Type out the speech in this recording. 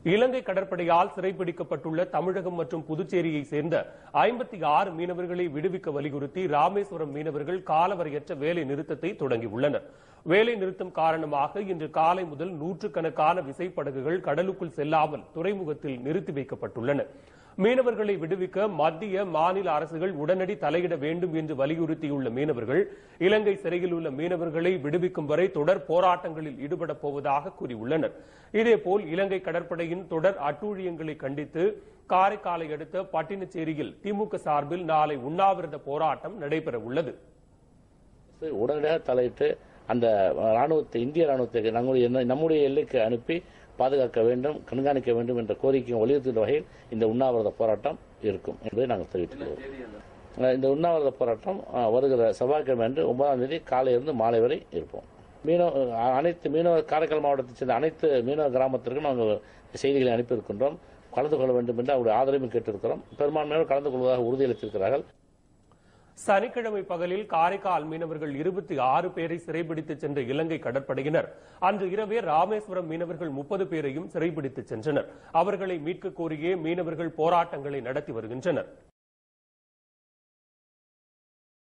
இலங்கை கடற்படையால் சிறைப்பிடிக்கப்பட்டுள்ள தமிழகம் மற்றும் புதுச்சேரியை சேர்ந்த ஐம்பத்தி ஆறு மீனவர்களை விடுவிக்க வலியுறுத்தி ராமேஸ்வரம் மீனவர்கள் காலவரையற்ற வேலை நிறுத்தத்தை தொடங்கியுள்ளனர் வேலை நிறுத்தம் காரணமாக இன்று காலை முதல் நூற்றுக்கணக்கான விசைப்படகுகள் கடலுக்குள் செல்லாமல் துறைமுகத்தில் நிறுத்தி வைக்கப்பட்டுள்ளன மீனவர்களை விடுவிக்க மத்திய மாநில அரசுகள் உடனடி தலையிட வேண்டும் என்று வலியுறுத்தியுள்ள மீனவர்கள் இலங்கை சிறையில் உள்ள மீனவர்களை விடுவிக்கும் வரை தொடர் போராட்டங்களில் ஈடுபடப் போவதாக கூறியுள்ளனர் இதேபோல் இலங்கை கடற்படையின் தொடர் அட்டூழியங்களை கண்டித்து காரைக்காலை அடுத்த பட்டினச்சேரியில் திமுக சார்பில் நாளை உண்ணாவிரத போராட்டம் நடைபெற உள்ளது உடனடியாக தலையிட்டு அந்த ராணுவத்தை இந்திய ராணுவத்தை நம்முடைய நம்முடைய எல்லைக்கு அனுப்பி பாதுகாக்க வேண்டும் கண்காணிக்க வேண்டும் என்ற கோரிக்கையை வலியுறுத்துகிற வகையில் இந்த உண்ணாவிரத போராட்டம் இருக்கும் என்பதை நாங்கள் தெரிவித்துள்ளோம் இந்த உண்ணாவிரத போராட்டம் அஹ், வருகிற செவ்வாய்க்கிழமை அன்று ஒன்பதாம் தேதி காலையிலிருந்து மாலை வரை இருப்போம் மீனவ அனைத்து மீனவ காரைக்கால் மாவட்டத்தைச் சேர்ந்த அனைத்து மீனவ கிராமத்திற்கும் நாங்கள் செய்திகளை அனுப்பியிருக்கின்றோம் கலந்து கொள்ள வேண்டும் என்று அவருடைய ஆதரவும் கேட்டிருக்கிறோம் பெரும்பான்மையோடு கலந்து கொள்வதாக உறுதியளித்திருக்கிறார்கள் சனிக்கிழமை பகலில் காரைக்கால் மீனவர்கள் இருபத்தி ஆறு பேரை சிறைபிடித்து சென்ற இலங்கை கடற்படையினர் அன்று இரவே ராமேஸ்வரம் மீனவர்கள் முப்பது பேரையும் சிறைபிடித்து சென்றனர் அவர்களை மீட்க கோரியே மீனவர்கள் போராட்டங்களை நடத்தி வருகின்றனர்